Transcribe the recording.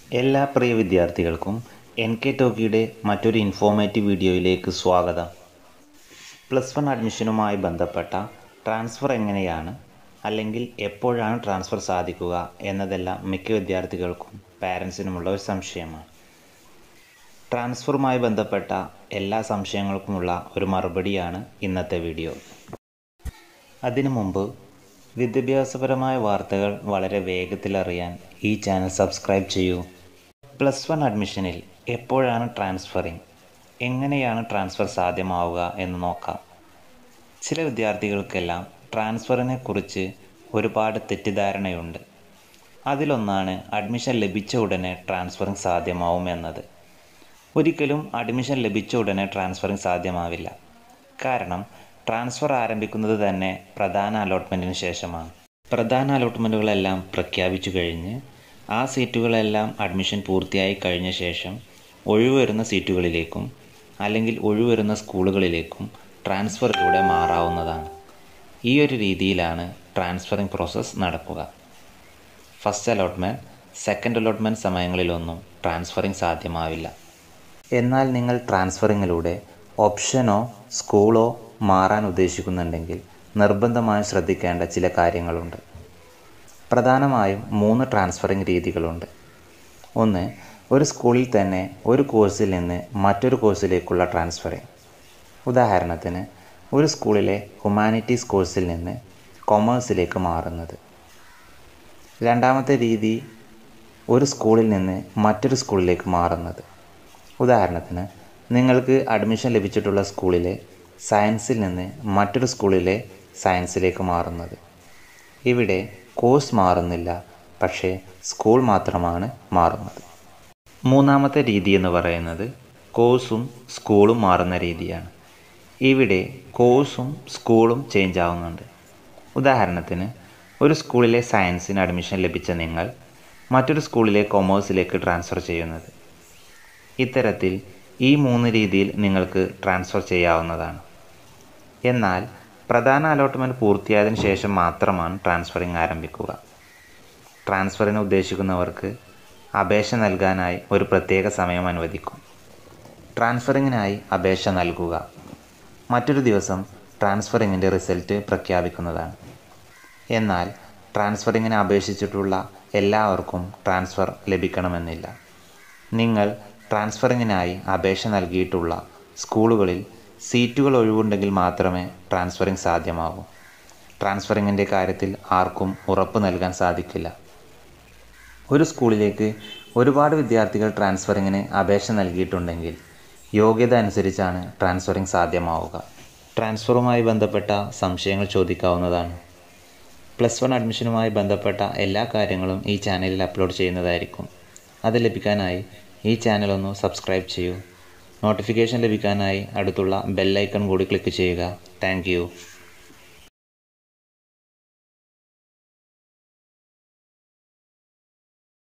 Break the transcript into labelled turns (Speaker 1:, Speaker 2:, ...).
Speaker 1: എല്ലാ പ്രിയ വിദ്യാർത്ഥികൾക്കും N K ടോക്കിയുടെ മറ്റൊരു ഇൻഫോർമേറ്റീവ് വീഡിയോയിലേക്ക് സ്വാഗതം പ്ലസ് വൺ അഡ്മിഷനുമായി ബന്ധപ്പെട്ട ട്രാൻസ്ഫർ എങ്ങനെയാണ് അല്ലെങ്കിൽ എപ്പോഴാണ് ട്രാൻസ്ഫർ സാധിക്കുക എന്നതെല്ലാം മിക്ക വിദ്യാർത്ഥികൾക്കും പാരൻസിനുമുള്ള ഒരു സംശയമാണ് ട്രാൻസ്ഫറുമായി ബന്ധപ്പെട്ട എല്ലാ സംശയങ്ങൾക്കുമുള്ള ഒരു മറുപടിയാണ് ഇന്നത്തെ വീഡിയോ അതിനു മുമ്പ് വിദ്യാഭ്യാസപരമായ വാർത്തകൾ വളരെ വേഗത്തിൽ അറിയാൻ ഈ ചാനൽ സബ്സ്ക്രൈബ് ചെയ്യൂ പ്ലസ് വൺ അഡ്മിഷനിൽ എപ്പോഴാണ് ട്രാൻസ്ഫറിങ് എങ്ങനെയാണ് ട്രാൻസ്ഫർ സാധ്യമാവുക എന്ന് നോക്കാം ചില വിദ്യാർത്ഥികൾക്കെല്ലാം ട്രാൻസ്ഫറിനെ കുറിച്ച് ഒരുപാട് തെറ്റിദ്ധാരണയുണ്ട് അതിലൊന്നാണ് അഡ്മിഷൻ ലഭിച്ച ഉടനെ ട്രാൻസ്ഫറിങ് സാധ്യമാവും എന്നത് ഒരിക്കലും അഡ്മിഷൻ ലഭിച്ച ഉടനെ ട്രാൻസ്ഫറിങ് സാധ്യമാവില്ല കാരണം ട്രാൻസ്ഫർ ആരംഭിക്കുന്നത് തന്നെ പ്രധാന അലോട്ട്മെൻറ്റിന് ശേഷമാണ് പ്രധാന അലോട്ട്മെൻറ്റുകളെല്ലാം പ്രഖ്യാപിച്ചു കഴിഞ്ഞ് ആ സീറ്റുകളെല്ലാം അഡ്മിഷൻ പൂർത്തിയായി കഴിഞ്ഞ ശേഷം ഒഴിവുവരുന്ന സീറ്റുകളിലേക്കും അല്ലെങ്കിൽ ഒഴിവുവരുന്ന സ്കൂളുകളിലേക്കും ട്രാൻസ്ഫറിലൂടെ മാറാവുന്നതാണ് ഈ ഒരു രീതിയിലാണ് ട്രാൻസ്ഫറിങ് പ്രോസസ്സ് നടക്കുക ഫസ്റ്റ് അലോട്ട്മെൻറ്റ് സെക്കൻഡ് അലോട്ട്മെൻറ്റ് സമയങ്ങളിലൊന്നും ട്രാൻസ്ഫറിങ് സാധ്യമാവില്ല എന്നാൽ നിങ്ങൾ ട്രാൻസ്ഫറിങ്ങിലൂടെ ഓപ്ഷനോ സ്കൂളോ മാറാൻ ഉദ്ദേശിക്കുന്നുണ്ടെങ്കിൽ നിർബന്ധമായും ശ്രദ്ധിക്കേണ്ട ചില കാര്യങ്ങളുണ്ട് പ്രധാനമായും മൂന്ന് ട്രാൻസ്ഫറിങ് രീതികളുണ്ട് ഒന്ന് ഒരു സ്കൂളിൽ തന്നെ ഒരു കോഴ്സിൽ നിന്ന് മറ്റൊരു കോഴ്സിലേക്കുള്ള ട്രാൻസ്ഫറിങ് ഉദാഹരണത്തിന് ഒരു സ്കൂളിലെ ഹ്യൂമാനിറ്റീസ് കോഴ്സിൽ നിന്ന് കൊമേഴ്സിലേക്ക് മാറുന്നത് രണ്ടാമത്തെ രീതി ഒരു സ്കൂളിൽ നിന്ന് മറ്റൊരു സ്കൂളിലേക്ക് മാറുന്നത് ഉദാഹരണത്തിന് നിങ്ങൾക്ക് അഡ്മിഷൻ ലഭിച്ചിട്ടുള്ള സ്കൂളിലെ സയൻസിൽ നിന്ന് മറ്റൊരു സ്കൂളിലെ സയൻസിലേക്ക് മാറുന്നത് ഇവിടെ കോഴ്സ് മാറുന്നില്ല പക്ഷേ സ്കൂൾ മാത്രമാണ് മാറുന്നത് മൂന്നാമത്തെ രീതി എന്ന് പറയുന്നത് കോഴ്സും സ്കൂളും മാറുന്ന രീതിയാണ് ഇവിടെ കോഴ്സും സ്കൂളും ചേഞ്ച് ആവുന്നുണ്ട് ഉദാഹരണത്തിന് ഒരു സ്കൂളിലെ സയൻസിന് അഡ്മിഷൻ ലഭിച്ച നിങ്ങൾ മറ്റൊരു സ്കൂളിലെ കൊമേഴ്സിലേക്ക് ട്രാൻസ്ഫർ ചെയ്യുന്നത് ഇത്തരത്തിൽ ഈ മൂന്ന് രീതിയിൽ നിങ്ങൾക്ക് ട്രാൻസ്ഫർ ചെയ്യാവുന്നതാണ് എന്നാൽ പ്രധാന അലോട്ട്മെൻറ്റ് പൂർത്തിയായതിനു ശേഷം മാത്രമാണ് ട്രാൻസ്ഫറിങ് ആരംഭിക്കുക ട്രാൻസ്ഫറിന് ഉദ്ദേശിക്കുന്നവർക്ക് അപേക്ഷ നൽകാനായി ഒരു പ്രത്യേക സമയം അനുവദിക്കും ട്രാൻസ്ഫറിങ്ങിനായി അപേക്ഷ നൽകുക മറ്റൊരു ദിവസം ട്രാൻസ്ഫറിങ്ങിൻ്റെ റിസൾട്ട് പ്രഖ്യാപിക്കുന്നതാണ് എന്നാൽ ട്രാൻസ്ഫറിങ്ങിന് അപേക്ഷിച്ചിട്ടുള്ള എല്ലാവർക്കും ട്രാൻസ്ഫർ ലഭിക്കണമെന്നില്ല നിങ്ങൾ ട്രാൻസ്ഫറിങ്ങിനായി അപേക്ഷ നൽകിയിട്ടുള്ള സ്കൂളുകളിൽ സീറ്റുകൾ ഒഴിവുണ്ടെങ്കിൽ മാത്രമേ ട്രാൻസ്ഫറിങ് സാധ്യമാകൂ ട്രാൻസ്ഫറിങ്ങിൻ്റെ കാര്യത്തിൽ ആർക്കും ഉറപ്പ് നൽകാൻ സാധിക്കില്ല ഒരു സ്കൂളിലേക്ക് ഒരുപാട് വിദ്യാർത്ഥികൾ ട്രാൻസ്ഫറിങ്ങിന് അപേക്ഷ നൽകിയിട്ടുണ്ടെങ്കിൽ യോഗ്യത അനുസരിച്ചാണ് ട്രാൻസ്ഫറിങ് സാധ്യമാവുക ട്രാൻസ്ഫറുമായി ബന്ധപ്പെട്ട സംശയങ്ങൾ ചോദിക്കാവുന്നതാണ് പ്ലസ് വൺ അഡ്മിഷനുമായി ബന്ധപ്പെട്ട എല്ലാ കാര്യങ്ങളും ഈ ചാനലിൽ അപ്ലോഡ് ചെയ്യുന്നതായിരിക്കും അത് ലഭിക്കാനായി ഈ ചാനൽ ഒന്ന് സബ്സ്ക്രൈബ് ചെയ്യൂ നോട്ടിഫിക്കേഷൻ ലഭിക്കാനായി അടുത്തുള്ള ബെല്ലൈക്കൺ കൂടി ക്ലിക്ക് ചെയ്യുക താങ്ക്